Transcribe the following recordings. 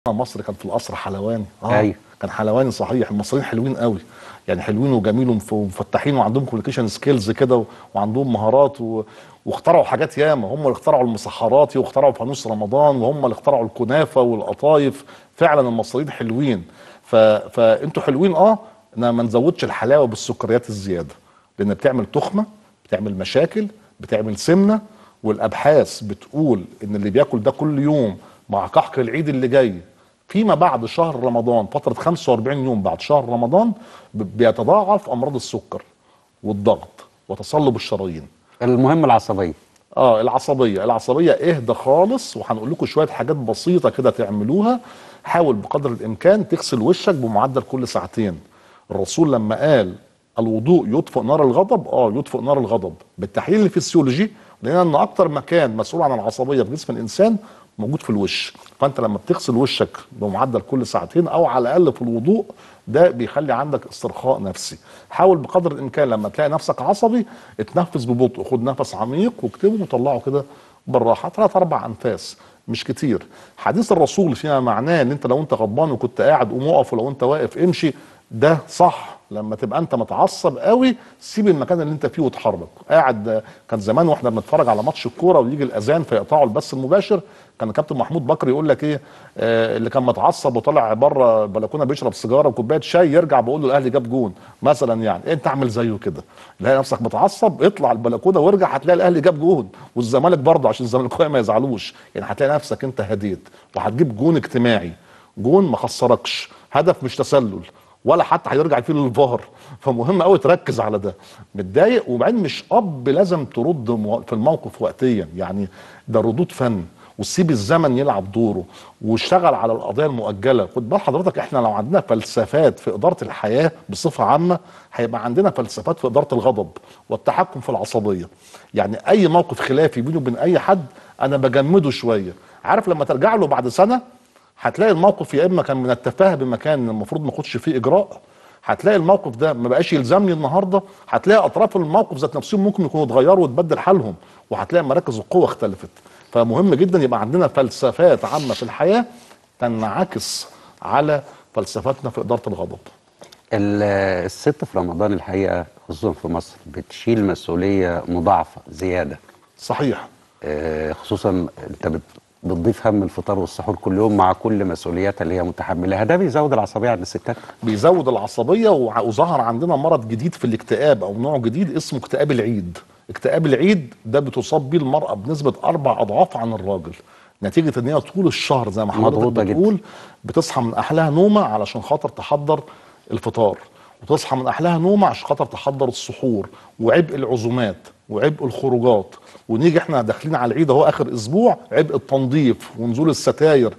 مصر كان في القصر حلواني أيوة. اه كان حلواني صحيح المصريين حلوين قوي يعني حلوين وجميل ومف- ومفتحين وعندهم كوميونيكيشن سكيلز كده و- وعندهم مهارات و... واخترعوا حاجات ياما هم اللي اخترعوا المسحراتي واخترعوا فانوس رمضان وهم اللي اخترعوا الكنافه والقطايف فعلا المصريين حلوين ف... فانتوا حلوين اه انما ما نزودش الحلاوه بالسكريات الزياده لان بتعمل تخمه بتعمل مشاكل بتعمل سمنه والابحاث بتقول ان اللي بياكل ده كل يوم مع كحك العيد اللي جاي فيما بعد شهر رمضان فتره 45 يوم بعد شهر رمضان ب- بيتضاعف امراض السكر والضغط وتصلب الشرايين المهم العصبيه اه العصبيه العصبيه اهدى خالص وهنقول لكم شويه حاجات بسيطه كده تعملوها حاول بقدر الامكان تغسل وشك بمعدل كل ساعتين الرسول لما قال الوضوء يطفئ نار الغضب اه يطفئ نار الغضب بالتحليل الفسيولوجي لان ان اكتر مكان مسؤول عن العصبيه في جسم الانسان موجود في الوش فانت لما بتغسل وشك بمعدل كل ساعتين او على الاقل في الوضوء ده بيخلي عندك استرخاء نفسي حاول بقدر الامكان لما تلاقي نفسك عصبي اتنفس ببطء خد نفس عميق واكتبه وطلعه كده بالراحه ثلاث اربع انفاس مش كتير حديث الرسول فيما معناه ان انت لو انت غضبان وكنت قاعد قوم اقف ولو انت واقف امشي ده صح لما تبقى انت متعصب قوي سيب المكان اللي انت فيه واتحرك قاعد كان زمان واحنا بنتفرج على ماتش الكوره ويجي الاذان فيقطعوا البث المباشر كان الكابتن محمود بكر يقول لك ايه آه اللي كان متعصب وطلع بره البلكونه بيشرب سيجاره وكوبايه شاي يرجع بيقول له الاهلي جاب جون مثلا يعني انت اعمل زيه كده تلاقي نفسك متعصب اطلع البلكونه وارجع هتلاقي الاهلي جاب جون والزمالك برضه عشان الزمالكاويه ما يزعلوش يعني هتلاقي نفسك انت هديت وهتجيب جون اجتماعي جون ما خسركش هدف مش تسلل ولا حتى هيرجع فيه للفار فمهم قوي تركز على ده متضايق وبعدين مش اب لازم ترد مو- في الموقف وقتيا يعني ده ردود فن وسيب الزمن يلعب دوره واشتغل على القضيه المؤجله خد بال حضرتك احنا لو عندنا فلسفات في اداره الحياه بصفه عامه هيبقى عندنا فلسفات في اداره الغضب والتحكم في العصبيه يعني اي موقف خلافي بينه وبين اي حد انا بجمده شويه عارف لما ترجع له بعد سنه هتلاقي الموقف يا اما كان من التفاهه بمكان المفروض ما اخدش فيه اجراء هتلاقي الموقف ده ما بقاش يلزمني النهارده هتلاقي اطراف الموقف ذات نفسهم ممكن يكونوا اتغيروا وتبدل حالهم وهتلاقي مراكز القوه اختلفت فمهم جدا يبقى عندنا فلسفات عامه في الحياه تنعكس على فلسفتنا في اداره الغضب ال- الست في رمضان الحقيقه خصوصا في مصر بتشيل مسؤوليه مضاعفه زياده صحيح آه، خصوصا انت بت- بتضيف هم الفطار والسحور كل يوم مع كل مسؤولياتها اللي هي متحملها ده بيزود العصبيه عند الستات بيزود العصبيه وع- وظهر عندنا مرض جديد في الاكتئاب او نوع جديد اسمه اكتئاب العيد اكتئاب العيد ده بتصاب بيه المراه بنسبه اربع اضعاف عن الراجل نتيجه ان هي طول الشهر زي ما حضرتك مضغوطة جدا. بتقول بتصحى من احلاها نومه علشان خاطر تحضر الفطار وتصحى من احلاها نومه عشان خاطر تحضر السحور وعبء العزومات وعبء الخروجات ونيجي احنا داخلين على العيد اهو اخر اسبوع عبء التنظيف ونزول الستاير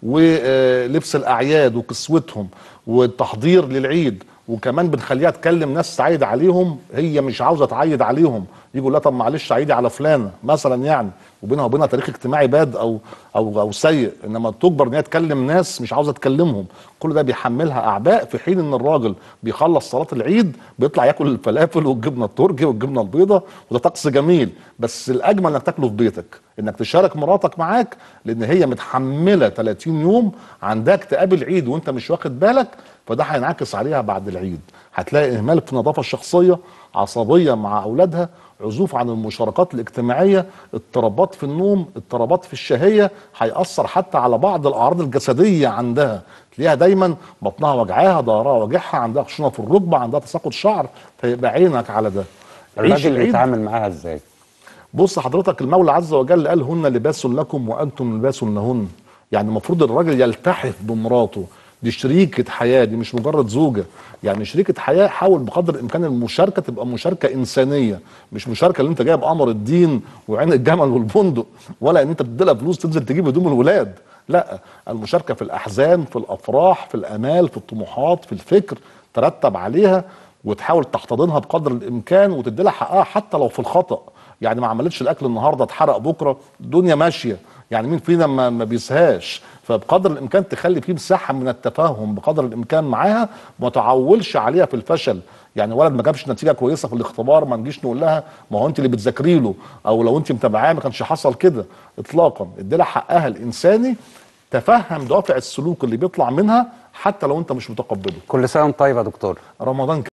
ولبس الاعياد وكسوتهم والتحضير للعيد وكمان بنخليها تكلم ناس تعايد عليهم هي مش عاوزه تعايد عليهم يجوا لا طب معلش عيدي على فلانه مثلا يعني وبينها وبينها تاريخ اجتماعي باد او او او سيء انما تجبر ان هي تكلم ناس مش عاوزه تكلمهم كل ده بيحملها اعباء في حين ان الراجل بيخلص صلاه العيد بيطلع ياكل الفلافل والجبنه التركي والجبنه البيضاء وده طقس جميل بس الاجمل انك تاكله في بيتك انك تشارك مراتك معاك لان هي متحمله 30 يوم عندها اكتئاب العيد وانت مش واخد بالك فده هينعكس عليها بعد العيد هتلاقي اهمال في النظافه الشخصيه عصبيه مع اولادها عزوف عن المشاركات الاجتماعيه اضطرابات في النوم اضطرابات في الشهيه هيأثر حتى على بعض الاعراض الجسديه عندها تلاقيها دايما بطنها وجعاها ظهرها وجعها عندها خشونه في الركبه عندها تساقط شعر فيبقى عينك على ده عيش الراجل العيد بيتعامل معاها ازاي بص حضرتك المولى عز وجل قال هن لباس لكم وانتم لباس لهن يعني المفروض الراجل يلتحف بمراته دي شريكة حياة دي مش مجرد زوجة يعني شريكة حياة حاول بقدر الإمكان المشاركة تبقى مشاركة إنسانية مش مشاركة اللي أنت جايب قمر الدين وعين الجمل والبندق ولا إن أنت بتديلها فلوس تنزل تجيب هدوم الولاد لا المشاركة في الأحزان في الأفراح في الآمال في الطموحات في الفكر ترتب عليها وتحاول تحتضنها بقدر الإمكان وتدي لها حقها حتى لو في الخطأ يعني ما عملتش الأكل النهاردة اتحرق بكرة الدنيا ماشية يعني مين فينا ما, ما بيسهاش فبقدر الامكان تخلي فيه مساحه من التفاهم بقدر الامكان معاها وما تعولش عليها في الفشل يعني ولد ما جابش نتيجه كويسه في الاختبار ما نجيش نقول لها ما هو انت اللي بتذاكري له او لو انت متابعاه ما كانش حصل كده اطلاقا ادي لها حقها الانساني تفهم دوافع السلوك اللي بيطلع منها حتى لو انت مش متقبله كل سنه وانت طيب يا دكتور رمضان